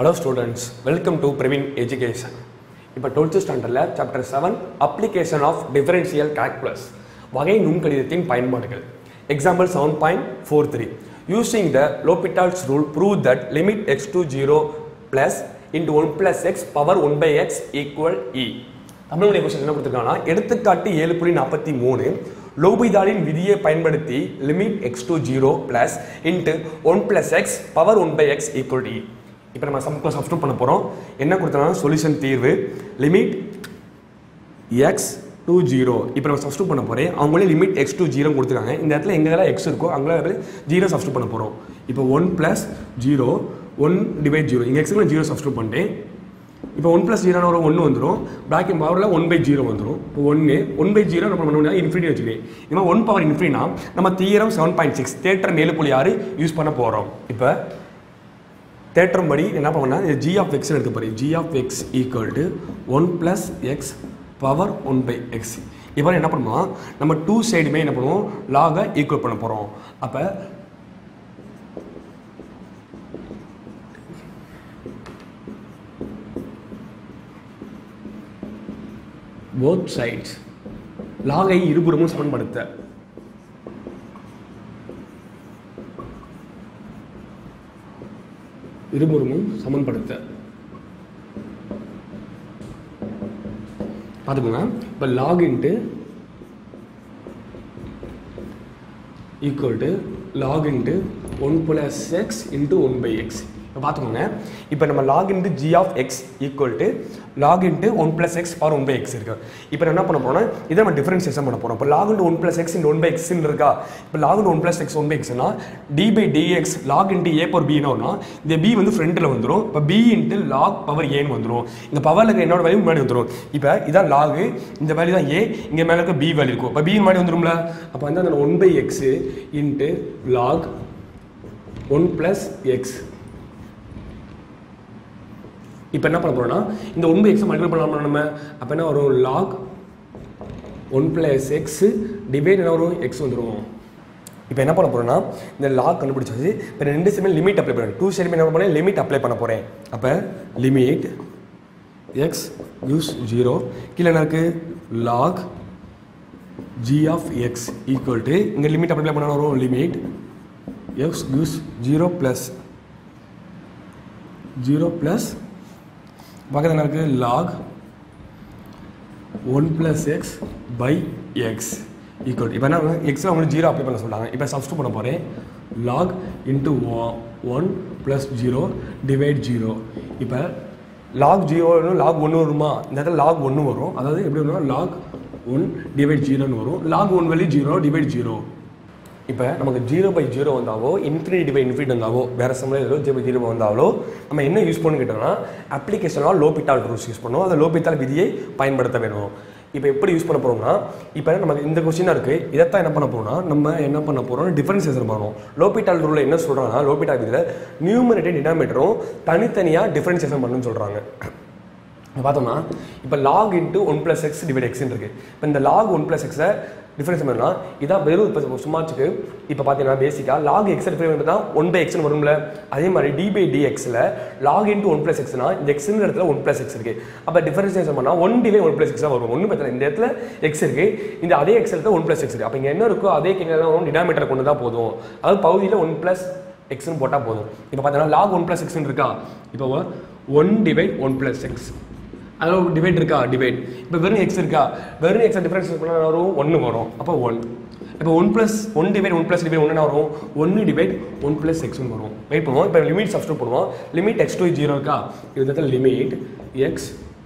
hello students welcome to Praveen education இப்போ twelfth ஸ்டாண்டர்டில் chapter seven application of differential calculus வகை நுண்கணிதத்தின் பயன்பாடுகள் example seven point four three using the L'Hopital's rule prove that limit x to zero plus into one plus x power one by x equal e தமிழுடைய question என்ன கொடுத்துருக்காங்கன்னா எடுத்துக்காட்டு ஏழு புள்ளி நாற்பத்தி மூணு லோபிதாலின் விதியை பயன்படுத்தி limit x to zero plus into one plus x power one by x equal d இப்போ நம்ம சம்க்கு சப்ஸ்டியூட் பண்ண போகிறோம் என்ன கொடுத்தோம்னா சொல்யூஷன் தீர்வு லிமிட் எக்ஸ் டூ ஜீரோ இப்போ நம்ம சப்ஸ்டியூட் பண்ண போகிறேன் அவங்களே லிமிட் எக்ஸ் டூ ஜீரோ கொடுத்துருக்காங்க இந்த இடத்துல எங்கெல்லாம் எக்ஸ் இருக்கோ அங்கே ஜீரோ சப்ஸ்டியூட் பண்ண போகிறோம் இப்போ one plus zero one divide zero இங்கே எக்ஸுக்கு ஜீரோ சப்ஸ்டியூட் பண்ணிட்டேன் இப்போ ஒன் ப்ளஸ் ஜீரோன ஒரு ஒன்று வந்துடும் பிராக்கெட் பவரில் ஒன் பை ஜீரோ வந்துடும் இப்போ ஒன்று ஒன் பை ஜீரோ நம்ம பண்ண இன்ஃபினிட்டி வச்சுக்கிறேன் இப்போ ஒன் பவர் இன்ஃபினிட்னா நம்ம தீரம் செவன் பாயிண்ட் சிக்ஸ் தேட்டர் ஏழு புள்ளி ஆறு யூஸ் பண்ண போகிறோம் இப்போ தேட்டரும் படி என்ன பண்ணா இது ஜி ஆஃப் எக்ஸ்னு எடுத்து போகிறேன் g of x equal to one plus x power one by x இப்போ என்ன பண்ணுவோம் நம்ம டூ சைடுமே என்ன பண்ணுவோம் லாகை ஈக்குவல் பண்ண போகிறோம் அப்போ போத் சைட்ஸ் லாகை இருபுறமும் சமன்படுத்த இருபுறமும் சமன்படுத்த பார்த்துக்கோங்க இப்போ log into equal to log into one plus x into one by x இப்போ பார்த்துக்கோங்க இப்போ நம்ம log into g of x equal to log into one plus x power one by x இருக்கு இப்போ என்ன பண்ண போறோம்னா இதை நம்ம டிஃபரன்சியேஷன் பண்ண போகிறோம் இப்போ log into one plus x into one by எக்ஸ்ன்னு இருக்கா இப்போ log into one plus x one by எக்ஸ்னா d by dx log into a power பின்னா இந்த பி வந்து ஃப்ரண்ட்டில் வந்துடும் இப்போ பி இன்ட்டு லாக் பவர் ஏன்னு வந்துடும் இந்த பவரில் இருக்க என்னோட வேல்யூ முன்னாடி வந்துடும் இப்போ இதான் லாகு இந்த வேல்யூ தான் ஏ இங்கே மேலே இருக்க பி வேல்யூ இருக்கும் இப்போ பி முன்னாடி வந்துடும்ல அப்போ வந்து அந்த one by x into log one plus x இப்போ என்ன பண்ண போறோம்னா இந்த ஒன் பை எக்ஸை மல்டிபிள் பண்ணலாம் நம்ம அப்போ என்ன வரும் log one plus x divide என்ன வரும் எக்ஸ் வந்துடும் இப்போ என்ன பண்ண போறோம்னா இந்த லாக் கண்டுபிடிச்சாச்சு இப்போ ரெண்டு சைடுமே லிமிட் அப்ளை பண்ணுறேன் டூ சைடுமே என்ன பண்ண லிமிட் அப்ளை பண்ண போகிறேன் அப்போ லிமிட் எக்ஸ் யூஸ் ஜீரோ கீழே என்ன இருக்குது log g of x equal to இங்கே லிமிட் அப்ளை பண்ண வரும் limit x use zero plus zero plus பக்கத்தில் என்ன இருக்குது log one plus x by x equal இப்போ என்ன எக்ஸில் அவங்களுக்கு ஜீரோ அப்ளை பண்ண சொல்கிறாங்க இப்போ சப்ஸ்டியூட் பண்ண போகிறேன் log into one plus zero divide zero இப்போ லாக் ஜீரோ லாக் ஒன்று வருமா இந்த இடத்துல லாக் ஒன்று வரும் அதாவது எப்படி வரும்னா லாக் ஒன் டிவைட் ஜீரோன்னு வரும் லாக் ஒன் வெளி ஜீரோ டிவைட் ஜீரோ இப்போ நமக்கு ஜீரோ பை ஜீரோ வந்தாவோ இன்ஃபினிட்டி பை இன்ஃபினிட் வந்தாவோ வேறு சம்பளம் ஏதோ ஜீரோ பை ஜீரோ வந்தாலோ நம்ம என்ன யூஸ் பண்ணு கேட்டோம்னா அப்ளிகேஷனாக லோபிட்டால் ரூல்ஸ் யூஸ் பண்ணுவோம் அந்த லோபிட்டால் விதியை பயன்படுத்த வேணும் இப்போ எப்படி யூஸ் பண்ண போகிறோம்னா இப்போ நமக்கு இந்த கொஸ்டினாக இருக்குது இதைத்தான் என்ன பண்ண போகிறோம்னா நம்ம என்ன பண்ண போகிறோம் டிஃபரன்சியேஷன் பண்ணுவோம் லோபிட்டால் ரூலில் என்ன சொல்கிறாங்கன்னா லோபிட்டால் விதியில் நியூமரேட்டர் டினாமேட்டரும் தனித்தனியாக டிஃபரன்சியேஷன் பண்ணணும்னு சொல்கிறாங்க பார்த்தோம்னா இப்போ log into one plus x divide எக்ஸ்ன்னு இருக்குது இப்போ இந்த லாக் ஒன் ப்ளஸ் எக்ஸை டிஃபரன்ஸ் பண்ணா இதான் வெறும் இப்போ சும்மாச்சுக்கு இப்போ பார்த்தீங்கன்னா பேசிக்காக லாக் எக்ஸ் டிஃபரன்ஸ் தான் ஒன் பை எக்ஸ்னு வரும்ல அதே மாதிரி டி பை டி எக்ஸில் லாக் இன்ட்டு ஒன் ப்ளஸ் எக்ஸ்னா இந்த எக்ஸ்ன்ற இடத்துல ஒன் ப்ளஸ் எக்ஸ் இருக்குது அப்போ டிஃபரன்சியேஷன் பண்ணால் one divide one plus x தான் வரும் ஒன்றும் பிரச்சனை இந்த இடத்துல எக்ஸ் இருக்குது இந்த அதே எக்ஸ் இடத்துல ஒன் ப்ளஸ் எக்ஸ் இருக்குது அப்போ இங்கே என்ன இருக்கோ அதே கேட்கலாம் டினாமீட்டர் கொண்டு தான் போதும் அதாவது பகுதியில் ஒன் ப்ளஸ் எக்ஸ்னு போட்டால் போதும் இப்போ பார்த்தீங்கன்னா லாக் ஒன் ப்ளஸ் எக்ஸ்னு இருக்கா இப்போ one divide one plus x அதில் ஒரு டிவைட் இருக்கா டிவைட் இப்போ வெறும் எக்ஸ் இருக்கா வெறும் எக்ஸ் டிஃபரன்ஸ் பண்ணால் வரும் ஒன்று வரும் அப்போ ஒன் இப்போ one plus one divide one plus divide ஒன்று வரும் ஒன்று டிவைட் ஒன் ப்ளஸ் எக்ஸ்னு வரும் வெயிட் பண்ணுவோம் இப்போ லிமிட் சப்ஸ்டியூட் பண்ணுவோம் லிமிட் எக்ஸ் டூ ஜீரோ இருக்கா இது limit x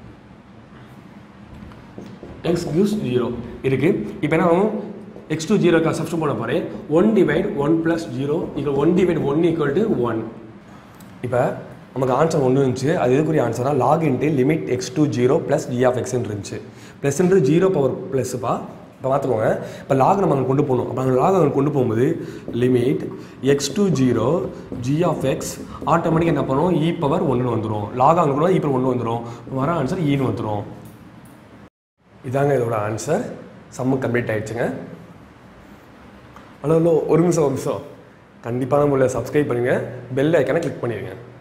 x goes zero இருக்குது இப்போ என்ன ஆகும் எக்ஸ் டூ ஜீரோ இருக்கா சப்ஸ்டியூட் பண்ண போகிறேன் one divide one plus zero equal one divide one equal to one இப்போ நமக்கு ஆன்சர் ஒன்று இருந்துச்சு அது எதுக்குரிய ஆன்சர்னா log into limit x to zero plus g of எக்ஸ்ன்னு இருந்துச்சு ப்ளஸ்ன்றது ஜீரோ பவர் ப்ளஸ்ப்பா இப்போ பார்த்துக்கோங்க இப்போ லாக் நம்ம அங்கே கொண்டு போகணும் அப்போ அங்கே லாக் அங்கே கொண்டு போகும்போது limit x to zero g of x automatic என்ன பண்ணும் இ பவர் ஒன்று வந்துடும் லாக் அங்கே கொண்டு இ பவர் ஒன்று வந்துடும் வர ஆன்சர் ஈன்னு வந்துடும் இதாங்க இதோட ஆன்சர் சம்மு கம்ப்ளீட் ஆயிடுச்சுங்க ஹலோ ஹலோ ஒரு நிமிஷம் ஒரு நிமிஷம் கண்டிப்பான முறையில் சப்ஸ்கிரைப் பண்ணுங்கள் பெல் ஐக்கானை கிளிக் பண்ணிடுங்க